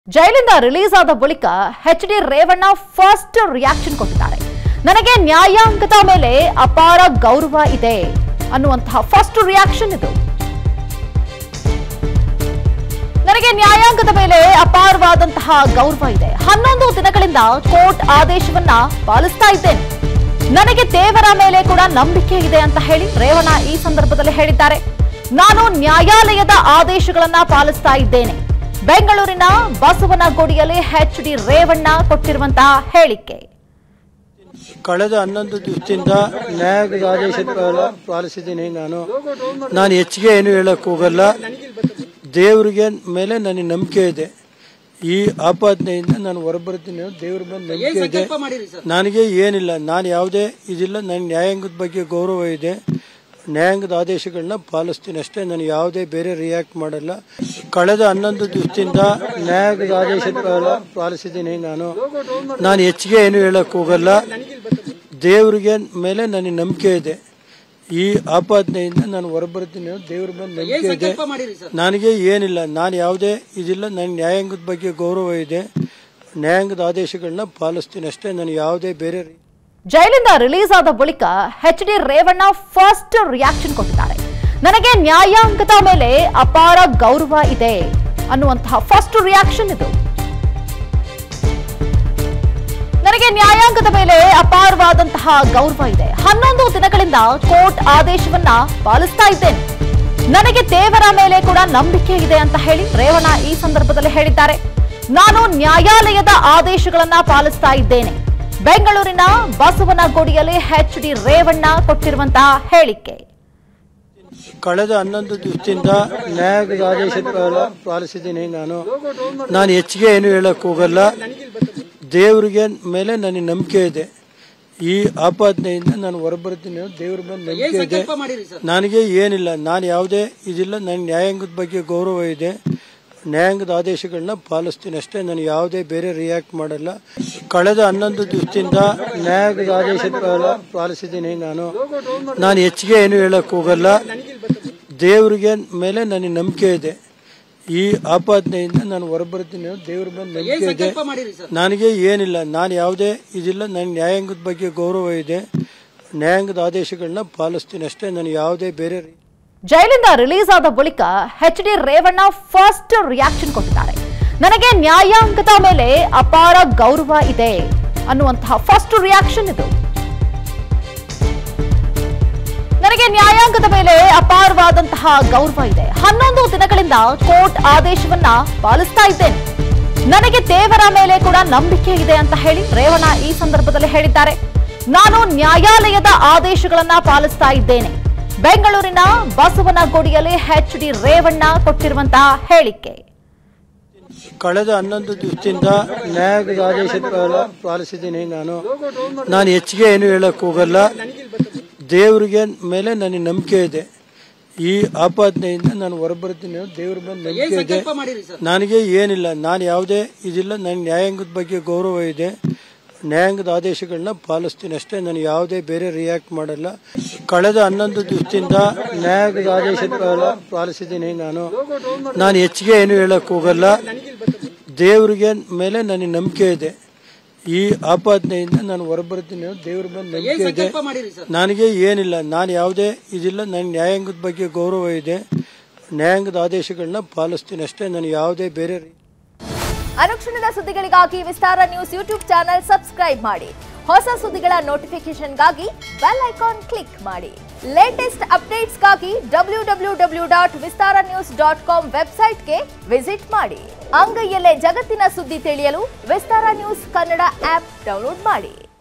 ಜೈಲಿಂದ ರಿಲೀಸ್ ಆದ ಬಳಿಕ H D Revanna first reaction ಕೊಟ್ಟಿದ್ದಾರೆ ನನಗೆ ನ್ಯಾಯಾಂಗದ ಮೇಲೆ ಅಪಾರ ಗೌರವ ಇದೆ ಅನ್ನುವಂತಹ ಫಸ್ಟ್ ರಿಯಾಕ್ಷನ್ ಇದು ನನಗೆ ನ್ಯಾಯಾಂಗದ ಮೇಲೆ ಅಪಾರವಾದಂತಹ ಗೌರವ ಇದೆ ಹನ್ನೊಂದು ದಿನಗಳಿಂದ ಕೋರ್ಟ್ ಆದೇಶವನ್ನ ಪಾಲಿಸ್ತಾ ಇದ್ದೇನೆ ನನಗೆ ದೇವರ ಮೇಲೆ ಕೂಡ ನಂಬಿಕೆ ಇದೆ ಅಂತ ಹೇಳಿ ರೇವಣ್ಣ ಈ ಸಂದರ್ಭದಲ್ಲಿ ಹೇಳಿದ್ದಾರೆ ನಾನು ನ್ಯಾಯಾಲಯದ ಆದೇಶಗಳನ್ನ ಪಾಲಿಸ್ತಾ ಇದ್ದೇನೆ ಬೆಂಗಳೂರಿನ ಬಸವನಗುಡಿಯಲ್ಲಿ ಎಚ್ ಡಿ ರೇವಣ್ಣ ಕೊಟ್ಟಿರುವಂತಹ ಹೇಳಿಕೆ ಕಳೆದ ಹನ್ನೊಂದು ದಿವಸದಿಂದ ನ್ಯಾಯಾಲಯದ ಆದೇಶ ಪಾಲ- ಪಾಲಿಸಿದ್ದೀನಿ ನಾನು ನಾನು ಹೆಚ್ಚಿಗೆ ಏನು ಹೇಳಕ್ ಹೋಗಲ್ಲ ದೇವರಿಗೆ ಮೇಲೆ ನನಗೆ ನಂಬಿಕೆ ಇದೆ ಈ ಆಪಾದನೆಯಿಂದ ನಾನು ಹೊರಬರ್ತೀನಿ ದೇವ್ರ ಮೇಲೆ ನಂಬಿಕೆ ಇದೆ ನನಗೆ ಏನಿಲ್ಲ ನಾನು ಯಾವುದೇ ಇದಿಲ್ಲ ನನ್ನ ನ್ಯಾಯಾಂಗದ ಬಗ್ಗೆ ಗೌರವ ಇದೆ ನ್ಯಾಯಾಂಗದ ಆದೇಶಗಳನ್ನ ಪಾಲಿಸ್ತೀನಿ ಅಷ್ಟೇ ನಾನು ಯಾವುದೇ ಬೇರೆ ರಿಯಾಕ್ಟ್ ಮಾಡಲ್ಲ ಕಳೆದ ಹನ್ನೊಂದು ದಿವಸದಿಂದ ನ್ಯಾಯಾಲಯದ ಆದೇಶ ಪಾಲ- ಪಾಲಿಸಿದ್ದೀನಿ ನಾನು ನಾನು ಹೆಚ್ಚಿಗೆ ಏನು ಹೇಳಕ್ ಹೋಗಲ್ಲ ದೇವರಿಗೆ ಮೇಲೆ ನನಗೆ ನಂಬಿಕೆ ಇದೆ ಈ ಆಪಾದನೆಯಿಂದ ನಾನು ಹೊರಬರ್ತೀನಿ ದೇವ್ರ ಮೇಲೆ ನಂಬಿಕೆ ಇದೆ ನನಗೆ ಏನಿಲ್ಲ ನಾನು ಯಾವುದೇ ಇದಿಲ್ಲ ನನ್ನ ನ್ಯಾಯಾಂಗದ ಬಗ್ಗೆ ಗೌರವ ಇದೆ ನ್ಯಾಯಾಂಗದ ಆದೇಶಗಳನ್ನ ಪಾಲಿಸ್ತೀನಿ ಅಷ್ಟೇ ನಾನು ಯಾವುದೇ ಬೇರೆ ರಿ- ಜೈಲಿಂದ ರಿಲೀಸ್ ಆದ ಬಳಿಕ H D Revanna first reaction ಕೊಟ್ಟಿದ್ದಾರೆ ನನಗೆ ನ್ಯಾಯಾಂಗದ ಮೇಲೆ ಅಪಾರ ಗೌರವ ಇದೆ ಅನ್ನುವಂತಹ ಫಸ್ಟ್ ರಿಯಾಕ್ಷನ್ ಇದು ನನಗೆ ನ್ಯಾಯಾಂಗದ ಮೇಲೆ ಅಪಾರವಾದಂತಹ ಗೌರವ ಇದೆ ಹನ್ನೊಂದು ದಿನಗಳಿಂದ ಕೋರ್ಟ್ ಆದೇಶವನ್ನ ಪಾಲಿಸ್ತಾ ಇದ್ದೇನೆ ನನಗೆ ದೇವರ ಮೇಲೆ ಕೂಡ ನಂಬಿಕೆ ಇದೆ ಅಂತ ಹೇಳಿ ರೇವಣ್ಣ ಈ ಸಂದರ್ಭದಲ್ಲಿ ಹೇಳಿದ್ದಾರೆ ನಾನು ನ್ಯಾಯಾಲಯದ ಆದೇಶಗಳನ್ನ ಪಾಲಿಸ್ತಾ ಇದ್ದೇನೆ ಬೆಂಗಳೂರಿನ ಬಸವನಗುಡಿಯಲ್ಲಿ ಎಚ್ ಡಿ ರೇವಣ್ಣ ಕೊಟ್ಟಿರುವಂತಹ ಹೇಳಿಕೆ ಕಳೆದ ಹನ್ನೊಂದು ದಿವಸದಿಂದ ನ್ಯಾಯಾಲಯದ ಆದೇಶ ಪಾಲ- ಪಾಲಿಸಿದ್ದೀನಿ ನಾನು ನಾನು ಹೆಚ್ಚಿಗೆ ಏನು ಹೇಳಕ್ ಹೋಗಲ್ಲ ದೇವರಿಗೆ ಮೇಲೆ ನನಗೆ ನಂಬಿಕೆ ಇದೆ ಈ ಆಪಾದನೆಯಿಂದ ನಾನು ಹೊರಬರ್ತೀನಿ ದೇವ್ರ ಮೇಲೆ ನಂಬಿಕೆ ಇದೆ ನನಗೆ ಏನಿಲ್ಲ ನಾನು ಯಾವುದೇ ಇದಿಲ್ಲ ನನ್ನ ನ್ಯಾಯಾಂಗದ ಬಗ್ಗೆ ಗೌರವ ಇದೆ ನ್ಯಾಯಾಂಗದ ಆದೇಶಗಳನ್ನ ಪಾಲಿಸ್ತೀನಿ ಅಷ್ಟೇ ನಾನು ಯಾವುದೇ ಬೇರೆ ರಿಯಾಕ್ಟ್ ಮಾಡಲ್ಲ ಕಳೆದ ಹನ್ನೊಂದು ದಿವಸದಿಂದ ನ್ಯಾಯಾಲಯದ ಆದೇಶ ಪಾಲ- ಪಾಲಿಸಿದ್ದೀನಿ ನಾನು ನಾನು ಹೆಚ್ಚಿಗೆ ಏನು ಹೇಳಕ್ ಹೋಗಲ್ಲ ದೇವರಿಗೆ ಮೇಲೆ ನನಗೆ ನಂಬಿಕೆ ಇದೆ ಈ ಆಪಾದನೆಯಿಂದ ನಾನು ಹೊರಬರ್ತೀನಿ ದೇವ್ರ ಮೇಲೆ ನಂಬಿಕೆ ಇದೆ ನನಗೆ ಏನಿಲ್ಲ ನಾನು ಯಾವುದೇ ಇದಿಲ್ಲ ನನ್ನ ನ್ಯಾಯಾಂಗದ ಬಗ್ಗೆ ಗೌರವ ಇದೆ ನ್ಯಾಯಾಂಗದ ಆದೇಶಗಳನ್ನ ಪಾಲಿಸ್ತೀನಿ ಅಷ್ಟೇ ನಾನು ಯಾವುದೇ ಬೇರೆ ರಿ- ಜೈಲಿಂದ ರಿಲೀಸ್ ಆದ ಬಳಿಕ H D Revanna first reaction ಕೊಟ್ಟಿದ್ದಾರೆ ನನಗೆ ನ್ಯಾಯಾಂಗದ ಮೇಲೆ ಅಪಾರ ಗೌರವ ಇದೆ ಅನ್ನುವಂತಹ ಫಸ್ಟ್ ರಿಯಾಕ್ಷನ್ ಇದು ನನಗೆ ನ್ಯಾಯಾಂಗದ ಮೇಲೆ ಅಪಾರವಾದಂತಹ ಗೌರವ ಇದೆ ಹನ್ನೊಂದು ದಿನಗಳಿಂದ ಕೋರ್ಟ್ ಆದೇಶವನ್ನ ಪಾಲಿಸ್ತಾ ಇದ್ದೇನೆ ನನಗೆ ದೇವರ ಮೇಲೆ ಕೂಡ ನಂಬಿಕೆ ಇದೆ ಅಂತ ಹೇಳಿ ರೇವಣ್ಣ ಈ ಸಂದರ್ಭದಲ್ಲಿ ಹೇಳಿದ್ದಾರೆ ನಾನು ನ್ಯಾಯಾಲಯದ ಆದೇಶಗಳನ್ನ ಪಾಲಿಸ್ತಾ ಇದ್ದೇನೆ ಬೆಂಗಳೂರಿನ ಬಸವನಗುಡಿಯಲ್ಲಿ ಎಚ್ ಡಿ ರೇವಣ್ಣ ಕೊಟ್ಟಿರುವಂತಹ ಹೇಳಿಕೆ ಕಳೆದ ಹನ್ನೊಂದು ದಿವಸದಿಂದ ನ್ಯಾಯಾಲಯದ ಆದೇಶ ಪಾಲ- ಪಾಲಿಸಿದ್ದೀನಿ ನಾನು ನಾನು ಹೆಚ್ಚಿಗೆ ಏನು ಹೇಳಕ್ ಹೋಗಲ್ಲ ದೇವರಿಗೆ ಮೇಲೆ ನನಗೆ ನಂಬಿಕೆ ಇದೆ ಈ ಆಪಾದನೆಯಿಂದ ನಾನು ಹೊರಬರ್ತೀನಿ ದೇವ್ರ ಮೇಲೆ ನಂಬಿಕೆ ಇದೆ ನನಗೆ ಏನಿಲ್ಲ ನಾನು ಯಾವುದೇ ಇದಿಲ್ಲ ನನ್ನ ನ್ಯಾಯಾಂಗದ ಬಗ್ಗೆ ಗೌರವ ಇದೆ ನ್ಯಾಯಾಂಗದ ಆದೇಶಗಳನ್ನ ಪಾಲಿಸ್ತೀನಿ ಅಷ್ಟೇ ನಾನು ಯಾವುದೇ ಬೇರೆ ರಿಯಾಕ್ಟ್ ಮಾಡಲ್ಲ ಕಳೆದ ಹನ್ನೊಂದು ದಿವಸದಿಂದ ನ್ಯಾಯಾಲಯದ ಆದೇಶ ಪಾಲ- ಪಾಲಿಸಿದ್ದೀನಿ ನಾನು ನಾನು ಹೆಚ್ಚಿಗೆ ಏನು ಹೇಳಕ್ ಹೋಗಲ್ಲ ದೇವರಿಗೆ ಮೇಲೆ ನನಗೆ ನಂಬಿಕೆ ಇದೆ ಈ ಆಪಾದನೆಯಿಂದ ನಾನು ಹೊರಬರ್ತೀನಿ ದೇವ್ರ ಮೇಲೆ ನಂಬಿಕೆ ಇದೆ ನನಗೆ ಏನಿಲ್ಲ ನಾನು ಯಾವುದೇ ಇದಿಲ್ಲ ನನ್ನ ನ್ಯಾಯಾಂಗದ ಬಗ್ಗೆ ಗೌರವ ಇದೆ ನ್ಯಾಯಾಂಗದ ಆದೇಶಗಳನ್ನ ಪಾಲಿಸ್ತೀನಿ ಅಷ್ಟೇ ನಾನು ಯಾವುದೇ ಬೇರೆ ರಿ- ಅನುಕ್ಷಣದ ಸುದ್ದಿಗಳಿಗಾಗಿ Vistara news YouTube channel subscribe ಮಾಡಿ ಹೊಸ ಸುದ್ದಿಗಳ ನೋಟಿಫಿಕೇಶನ್ಗಾಗಿ ಬೆಲ್ ಐಕಾನ್ ಕ್ಲಿಕ್ ಮಾಡಿ ಲೇಟೆಸ್ಟ್ ಅಪ್ಡೇಟ್ಸ್ಗಾಗಿ W W W dot Vistara news dot com ವೆಬ್ಸೈಟ್ಗೆ ವಿಸಿಟ್ ಮಾಡಿ ಅಂಗೈಯಲ್ಲೇ ಜಗತ್ತಿನ ಸುದ್ದಿ ತಿಳಿಯಲು Vistara news Kannada app download ಮಾಡಿ